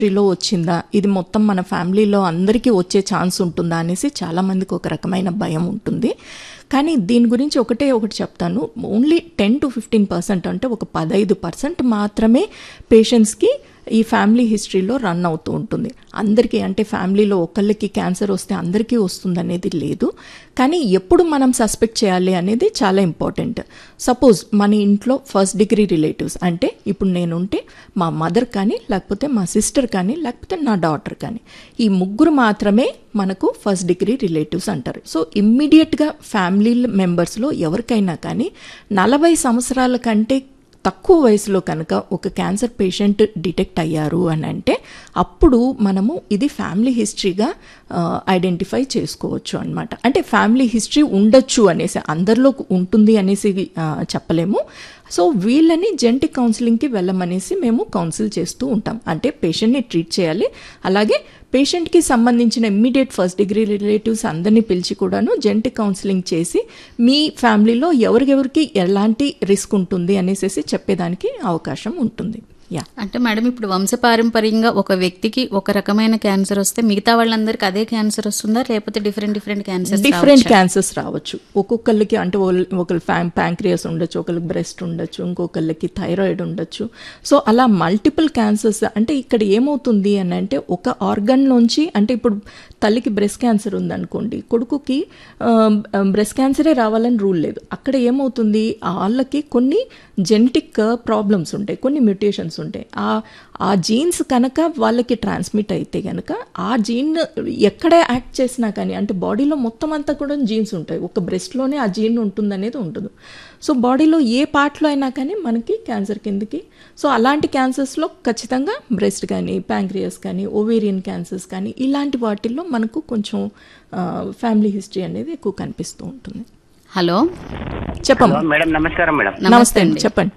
లో వచ్చిందా ఇది మొత్తం మన ఫ్యామిలీలో అందరికీ వచ్చే ఛాన్స్ ఉంటుందా అనేసి చాలా మందికి ఒక రకమైన భయం ఉంటుంది కానీ దీని గురించి ఒకటే ఒకటి చెప్తాను only ten to fifteen percent అంటే ఒక పదహైదు పర్సెంట్ మాత్రమే పేషెంట్స్కి ఈ ఫ్యామిలీ హిస్టరీలో రన్ అవుతూ ఉంటుంది అందరికీ అంటే ఫ్యామిలీలో ఒకళ్ళకి క్యాన్సర్ వస్తే అందరికీ వస్తుంది అనేది లేదు కానీ ఎప్పుడు మనం సస్పెక్ట్ చేయాలి అనేది చాలా ఇంపార్టెంట్ సపోజ్ మన ఇంట్లో ఫస్ట్ డిగ్రీ రిలేటివ్స్ అంటే ఇప్పుడు నేనుంటే మా మదర్ కానీ లేకపోతే మా సిస్టర్ కానీ లేకపోతే నా డాటర్ కానీ ఈ ముగ్గురు మాత్రమే మనకు ఫస్ట్ డిగ్రీ రిలేటివ్స్ అంటారు సో ఇమ్మీడియట్గా ఫ్యామిలీ మెంబర్స్లో ఎవరికైనా కానీ నలభై సంవత్సరాల కంటే తక్కువ వయసులో కనుక ఒక క్యాన్సర్ పేషెంట్ డిటెక్ట్ అయ్యారు అని అంటే అప్పుడు మనము ఇది ఫ్యామిలీ హిస్టరీగా ఐడెంటిఫై చేసుకోవచ్చు అనమాట అంటే ఫ్యామిలీ హిస్టరీ ఉండొచ్చు అనేసి అందరిలో ఉంటుంది అనేసి ఆ, చెప్పలేము సో వీళ్ళని జెంటిక్ కౌన్సిలింగ్కి వెళ్ళమనేసి మేము కౌన్సిల్ చేస్తూ ఉంటాం అంటే పేషెంట్ని ట్రీట్ చేయాలి అలాగే పేషెంట్కి సంబంధించిన ఇమ్మీడియట్ ఫస్ట్ డిగ్రీ రిలేటివ్స్ అందరినీ పిలిచి కూడాను జెంటిక్ కౌన్సిలింగ్ చేసి మీ ఫ్యామిలీలో ఎవరికెవరికి ఎలాంటి రిస్క్ ఉంటుంది అనేసి చెప్పేదానికి అవకాశం ఉంటుంది యా అంటే మేడం ఇప్పుడు వంశపారంపర్యంగా ఒక వ్యక్తికి ఒక రకమైన క్యాన్సర్ వస్తే మిగతా వాళ్ళందరికీ అదే క్యాన్సర్ వస్తుందా లేకపోతే different different cancer different cancers రావచ్చు ఒక్కొక్కళ్ళకి అంటే ఒకళ్ళు ఫ్యామ్ ప్యాంక్రియాస్ ఉండొచ్చు ఒకరికి బ్రెస్ట్ ఉండొచ్చు ఇంకొకళ్ళకి థైరాయిడ్ ఉండొచ్చు సో అలా మల్టిపుల్ క్యాన్సర్స్ అంటే ఇక్కడ ఏమవుతుంది అని అంటే ఒక ఆర్గన్ నుంచి అంటే ఇప్పుడు తల్లికి బ్రెస్ట్ క్యాన్సర్ ఉందనుకోండి కొడుకుకి బ్రెస్ట్ క్యాన్సరే రావాలని రూల్ లేదు అక్కడ ఏమవుతుంది వాళ్ళకి కొన్ని జెనెటిక్ ప్రాబ్లమ్స్ ఉంటాయి కొన్ని మ్యూటేషన్స్ ఉంటాయి ఆ ఆ జీన్స్ కనుక వాళ్ళకి ట్రాన్స్మిట్ అయితే కనుక ఆ జీన్ ఎక్కడ యాక్ట్ చేసినా కానీ అంటే బాడీలో మొత్తం అంతా కూడా జీన్స్ ఉంటాయి ఒక బ్రెస్ట్లోనే ఆ జీన్ ఉంటుందనేది ఉంటుంది సో బాడీలో ఏ పార్ట్లో అయినా కానీ మనకి క్యాన్సర్ కిందకి సో అలాంటి క్యాన్సర్స్లో ఖచ్చితంగా బ్రెస్ట్ కానీ ప్యాంక్రియాస్ కానీ ఓవేరియన్ క్యాన్సర్స్ కానీ ఇలాంటి వాటిల్లో మనకు కొంచెం ఫ్యామిలీ హిస్టరీ అనేది ఎక్కువ కనిపిస్తూ ఉంటుంది హలో చెప్పమ్మా హలో మేడం నమస్కారం మేడం నమస్తే అండి చెప్పండి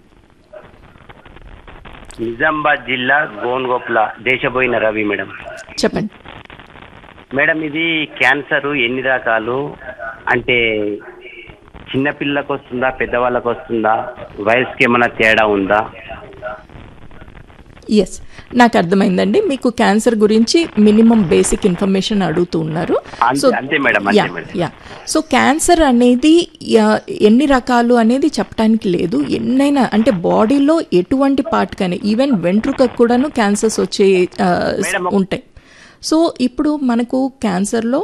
నిజామాబాద్ జిల్లా గోన్గోప్ల దేశపోయిన రవి మేడం చెప్పండి మేడం ఇది క్యాన్సర్ ఎన్ని రకాలు అంటే చిన్నపిల్లలకు వస్తుందా పెద్దవాళ్ళకు వస్తుందా వయసుకి ఏమైనా తేడా ఉందా ఎస్ నాకు అర్థమైందండి మీకు క్యాన్సర్ గురించి మినిమం బేసిక్ ఇన్ఫర్మేషన్ అడుగుతూ ఉన్నారు అంతే- అంతే మేడం, అంతే yeah madam. Yeah so cancer అనేది యా, ఎన్ని రకాలు అనేది చెప్పడానికి లేదు ఎన్నైనా అంటే బాడీలో ఎటువంటి పార్ట్ కానీ ఈవెన్ వెంట్రుకకు కూడాను క్యాన్సర్స్ వచ్చే ఆ, ఉంటాయి సో ఇప్పుడు మనకు క్యాన్సర్లో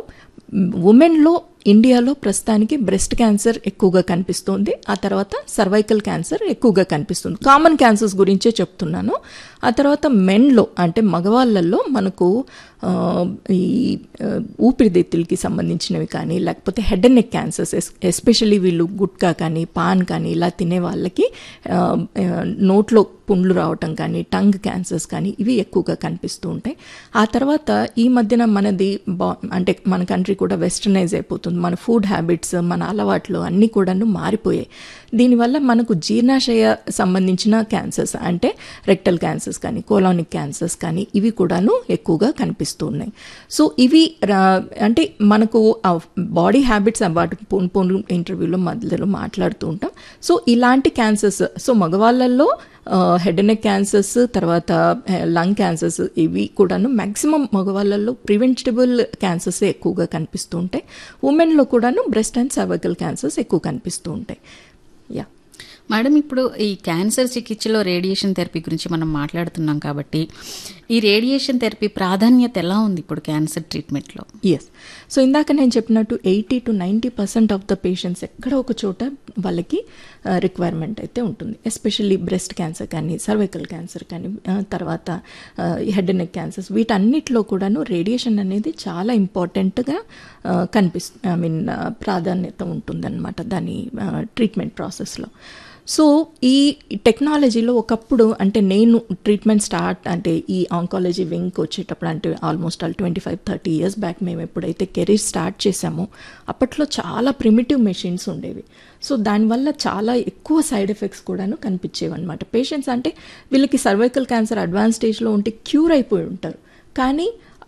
ఉమెన్లో ఇండియాలో ప్రస్తుతానికి బ్రెస్ట్ క్యాన్సర్ ఎక్కువగా కనిపిస్తుంది ఆ తర్వాత సర్వైకల్ క్యాన్సర్ ఎక్కువగా కనిపిస్తుంది కామన్ క్యాన్సర్స్ గురించే చెప్తున్నాను ఆ తర్వాత మెన్లో అంటే మగవాళ్ళల్లో మనకు ఆ, ఈ ఆ, ఊపిరితిత్తులకి సంబంధించినవి కానీ లేకపోతే head and neck cancers especially వీళ్ళు గుట్కా కానీ పాన్ కానీ ఇలా తినే వాళ్ళకి ఆ, ఆ, నోట్లో పుండ్లు రావటం కానీ టంగ్ క్యాన్సర్స్ కానీ ఇవి ఎక్కువగా కనిపిస్తూ ఉంటాయి ఆ తర్వాత ఈ మధ్యన మనది బా అంటే మన కంట్రీ కూడా వెస్టర్నైజ్ అయిపోతుంది మన ఫుడ్ హ్యాబిట్స్ మన అలవాట్లు అన్నీ కూడాను మారిపోయాయి దీనివల్ల మనకు జీర్ణాశయ సంబంధించిన క్యాన్సర్స్ అంటే రెక్టల్ క్యాన్సర్స్ కానీ కోలానిక్ క్యాన్సర్స్ కానీ ఇవి కూడాను ఎక్కువగా కనిపిస్తూ ఉన్నాయి సో ఇవి రా- అంటే మనకు బాడీ హ్యాబిట్స్ వాటి పోను పోను ఇంటర్వ్యూలో మధ్యలో మాట్లాడుతూ ఉంటాం సో ఇలాంటి క్యాన్సర్స్ సో మగవాళ్ళల్లో హెడ్ నెక్ క్యాన్సర్స్ తర్వాత లంగ్ క్యాన్సర్స్ ఇవి కూడాను మ్యాక్సిమం మగవాళ్ళల్లో ప్రివెంటబుల్ క్యాన్సర్స్ ఎక్కువగా కనిపిస్తూ ఉంటాయి ఉమెన్లో కూడాను బ్రెస్ట్ అండ్ సర్వైకల్ క్యాన్సర్స్ ఎక్కువ కనిపిస్తూ ఉంటాయి యా మేడం ఇప్పుడు ఈ క్యాన్సర్ చికిత్సలో రేడియేషన్ థెరపీ గురించి మనం మాట్లాడుతున్నాం కాబట్టి ఈ రేడియేషన్ థెరపీ ప్రాధాన్యత ఎలా ఉంది ఇప్పుడు క్యాన్సర్ ట్రీట్మెంట్లో ఎస్ సో ఇందాక నేను చెప్పినట్టు eighty to ninety percent of the patients ఎక్కడ ఒక చోట వాళ్ళకి రిక్వైర్మెంట్ అయితే ఉంటుంది ఎస్పెషల్లీ బ్రెస్ట్ క్యాన్సర్ కానీ సర్వైకల్ క్యాన్సర్ కానీ ఆ, తర్వాత హెడ్ నెక్ క్యాన్సర్స్ వీటన్నిటిలో కూడాను రేడియేషన్ అనేది చాలా ఇంపార్టెంట్గా కనిపిస్తు ఐ మీన్ ప్రాధాన్యత ఉంటుందన్నమాట దాని ట్రీట్మెంట్ ప్రాసెస్లో సో ఈ టెక్నాలజీలో ఒకప్పుడు అంటే నేను ట్రీట్మెంట్ స్టార్ట్ అంటే ఈ ఆంకాలజీ వింగ్కి వచ్చేటప్పుడు అంటే almost all twenty five thirty years back మేము ఎప్పుడైతే కెరీర్ స్టార్ట్ చేసామో అప్పట్లో చాలా ప్రిమిటివ్ మెషిన్స్ ఉండేవి సో దానివల్ల చాలా ఎక్కువ సైడ్ ఎఫెక్ట్స్ కూడాను కనిపించేవి అనమాట పేషెంట్స్ అంటే వీళ్ళకి సర్వైకల్ క్యాన్సర్ అడ్వాన్స్ స్టేజ్లో ఉంటే క్యూర్ అయిపోయి ఉంటారు కానీ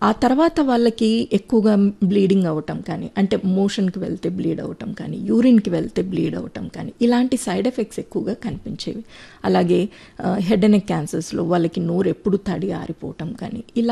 ఆ తర్వాత వాళ్ళకి ఎక్కువగా బ్లీడింగ్ అవ్వటం కానీ అంటే మోషన్కి వెళ్తే బ్లీడ్ అవ్వటం కానీ యూరిన్కి వెళ్తే బ్లీడ్ అవ్వటం కానీ ఇలాంటి సైడ్ ఎఫెక్ట్స్ ఎక్కువగా కనిపించేవి అలాగే హెడ్ అండ్ నెక్ క్యాన్సర్స్లో వాళ్ళకి నోరు ఎప్పుడు తడి ఆరిపోవటం కానీ ఇలా